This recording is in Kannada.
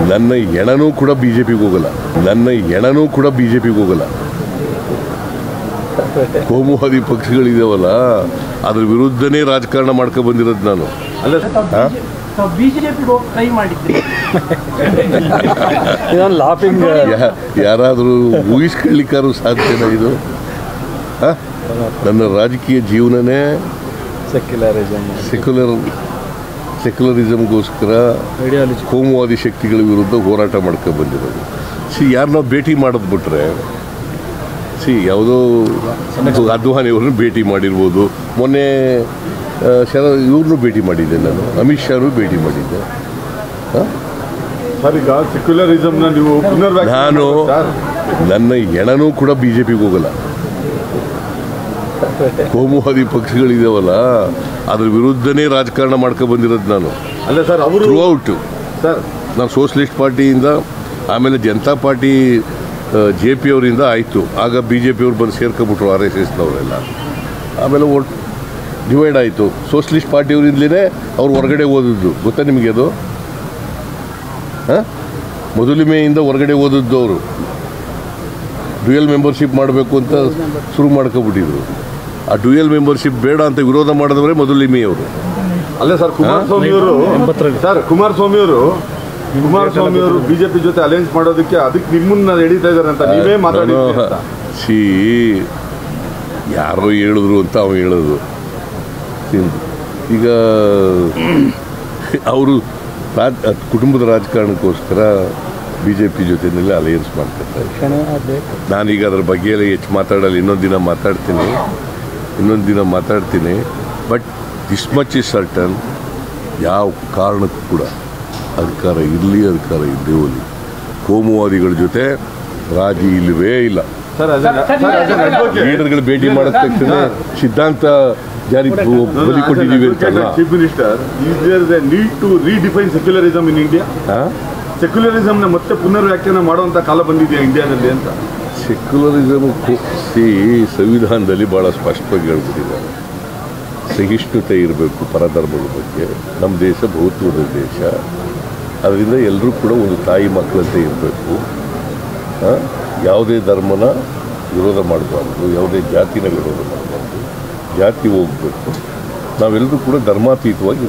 ನನ್ನ ಎಣನೂ ಕೂಡ ಬಿ ಜೆ ಪಿಗೆ ಹೋಗಲ್ಲ ನನ್ನ ಎಣನೂ ಕೂಡ ಬಿ ಜೆ ಪಿಗೆ ಹೋಗಲ್ಲ ಕೋಮುವಾದಿ ಪಕ್ಷಗಳಿದಾವಲ್ಲ ಅದ್ರ ವಿರುದ್ಧನೇ ರಾಜಕಾರಣ ಮಾಡ್ಕೊ ಬಂದಿರೋದು ನಾನು ಅಲ್ಲ ಹಾ? ನಾವು ಬಿಜೆಪಿ ಹೋಗಿ ಟ್ರೈ ಮಾಡಿದ್ವಿ ಇದೊಂದು ಲಾಫಿಂಗ್ ಯಾ- ಯಾರಾದರೂ ಊಹಿಸ್ಕೊಳ್ಳಿಕ್ಕಾರು ಸಾಧ್ಯನಾ ಇದು ಹಾ? ನನ್ನ ರಾಜಕೀಯ ಜೀವನನೇ ಸೆಕ್ಯುಲರಿಸಮ್ ಸೆಕ್ಯುಲರ್ ಸೆಕ್ಯುಲರಿಸಮ್ಗೋಸ್ಕರ ಐಡಿಯಾಲಜಿ ಕೋಮುವಾದಿ ಶಕ್ತಿಗಳ ವಿರುದ್ಧ ಹೋರಾಟ ಮಾಡ್ಕೊಂಡು ಬಂದಿರೋದು ಸಿ ಯಾರನ್ನ ಭೇಟಿ ಮಾಡೋದು ಬಿಟ್ರೆ ಸಿ ಯಾವುದೋ ಅದ್ವಾನಿ ಅವ್ರನ್ನ ಭೇಟಿ ಮಾಡಿರ್ಬೋದು ಮೊನ್ನೆ ಆ, ಶರ ಇವ್ರನ್ನೂ ಭೇಟಿ ಮಾಡಿದ್ದೆ ನಾನು ಅಮಿತ್ ಶಾನು ಭೇಟಿ ಮಾಡಿದ್ದೆ ಸರ್ ಈಗ ಸೆಕ್ಯುಲರಿಸಮ್ ನ ನೀವು ಪುನರ್ವ್ಯಾಖ್ಯಾನ ನಾನು ಮಾಡ್ಬೇಕು ಸರ್. ನನ್ನ ಎಣನೂ ಕೂಡ ಬಿ ಜೆ ಪಿಗೆ ಹೋಗಲ್ಲ ಕೋಮುವಾದಿ ಪಕ್ಷಗಳಿದಾವಲ್ಲ ಅದ್ರ ವಿರುದ್ಧನೇ ರಾಜಕಾರಣ ಮಾಡ್ಕೊ ಬಂದಿರೋದು ನಾನು ಅಲ್ಲ ಸರ್ ಅವರು ಥ್ರೂ ಔಟ್ ಸರ್ ನಾನು ಸೋಷಲಿಸ್ಟ್ ಪಾರ್ಟಿಯಿಂದ ಆಮೇಲೆ ಜನತಾ ಪಾರ್ಟಿ ಜೆ ಪಿ ಅವರಿಂದ ಆಯಿತು ಆಗ ಬಿ ಜೆ ಪಿಯವ್ರು ಬಂದು ಸೇರ್ಕೊಂಬಿಟ್ರು ಆರ್ ಎಸ್ ಎಸ್ನವರೆಲ್ಲ ಆಮೇಲೆ ಒಟ್ಟು ಡಿವೈಡ್ ಆಯಿತು ಸೋಷಲಿಸ್ಟ್ ಪಾರ್ಟಿಯವರಿಂದಲೇ ಅವ್ರು ಹೊರಗಡೆ ಓದಿದ್ದು ಗೊತ್ತಾ ನಿಮಗೆ ಅದು ಹಾಂ ಮೊದಲಿಮೆಯಿಂದ ಹೊರಗಡೆ ಓದಿದ್ದು ಅವರು ಡ್ಯುಯಲ್ ಮೆಂಬರ್ಶಿಪ್ ಮಾಡಬೇಕು ಅಂತ ಶುರು ಮಾಡ್ಕೊಬಿಟ್ಟಿದ್ರು ಆ ಡ್ಯುಯಲ್ ಮೆಂಬರ್ಶಿಪ್ ಬೇಡ ಅಂತ ವಿರೋಧ ಮಾಡಿದವರೇ ಮೊದಲಿಮೆಯವರು ಅಲ್ಲ ಸರ್ ಕುಮಾರಸ್ವಾಮಿ ಅವರು ಎಂಬತ್ತರಲ್ಲಿ. ಸರ್ ಕುಮಾರಸ್ವಾಮಿ ಅವರು ಕುಮಾರಸ್ವಾಮಿ ಅವರು ಬಿಜೆಪಿ ಜೊತೆ ಅಲಯನ್ಸ್ ಮಾಡೋದಕ್ಕೆ ಅದಕ್ಕೆ ನಿಮ್ಮನ್ನ ಎಳಿತಾ ಇದಾರೆ ಅಂತ ನೀವೇ ಮಾತಾಡಿದ್ರಿ ಅಂತ. ಸಿ ಯಾರೋ ಹೇಳಿದ್ರು ಅಂತ ಅವ ಹೇಳೋದು ಸಿಂ- ಈಗ ಅವರು ರಾಜ್ ಕುಟುಂಬದ ರಾಜಕಾರಣಕ್ಕೋಸ್ಕರ ಬಿ ಜೆ ಪಿ ಜೊತೆನೆಲ್ಲ ಅಲಯನ್ಸ್ ಮಾಡ್ತಿರ್ತಾರೆ ಕ್ಷಣ ಬೇಕು ನಾನೀಗ ಅದ್ರ ಬಗ್ಗೆ ಎಲ್ಲ ಹೆಚ್ಚು ಮಾತಾಡಲ್ಲ ಇನ್ನೊಂದು ದಿನ ಮಾತಾಡ್ತೀನಿ ಇನ್ನೊಂದು ದಿನ ಮಾತಾಡ್ತೀನಿ but this much is certain ಯಾವ ಕಾರಣಕ್ಕೂ ಕೂಡ ಅಧಿಕಾರ ಇರಲಿ ಅಧಿಕಾರ ಇಲ್ಲದೆ ಹೋಗಲಿ ಕೋಮುವಾದಿಗಳ ಜೊತೆ ರಾಜಿ ಇಲ್ಲವೇ ಇಲ್ಲ sir as an- sir, as an advocate- ಲೀಡರ್ಗಳು ಭೇಟಿ ಮಾಡಿದ ತಕ್ಷಣ ಸಿದ್ಧಾಂತ ಜಾರಿ ಬಲಿ ಕೊಟ್ಟಿದ್ದೀವಿ ಅಂತಲ್ಲ chief minister is there the need to redefine secularism in India ಹಾ? ಸೆಕ್ಯುಲರಿಸಮ್ ನ ಮತ್ತೆ ಪುನರ್ವ್ಯಾಖ್ಯಾನ ಮಾಡುವಂತ ಕಾಲ ಬಂದಿದೆಯಾ ಇಂಡಿಯಾದಲ್ಲಿ ಅಂತ ಸೆಕ್ಯುಲರಿಸಮ್ ಸಿ ಸಂವಿಧಾನದಲ್ಲಿ ಭಾಳ ಸ್ಪಷ್ಟವಾಗಿ ಹೇಳ್ಬಿಟ್ಟಿದ್ದಾರೆ ಸಹಿಷ್ಣುತೆ ಇರಬೇಕು ಪರಧರ್ಮಗಳ ಬಗ್ಗೆ ನಮ್ಮ ದೇಶ ಬಹುತ್ವದ ದೇಶ ಅದರಿಂದ ಎಲ್ಲರೂ ಕೂಡ ಒಂದು ತಾಯಿ ಮಕ್ಕಳಂತೆ ಇರಬೇಕು ಯಾವುದೇ ಧರ್ಮನ ವಿರೋಧ ಮಾಡಬಾರ್ದು ಯಾವುದೇ ಜಾತಿನ ವಿರೋಧ ಮಾಡಬಾರ್ದು ಜಾತಿ ಹೋಗಬೇಕು ನಾವೆಲ್ಲರೂ ಕೂಡ ಧರ್ಮಾತೀತವಾಗಿ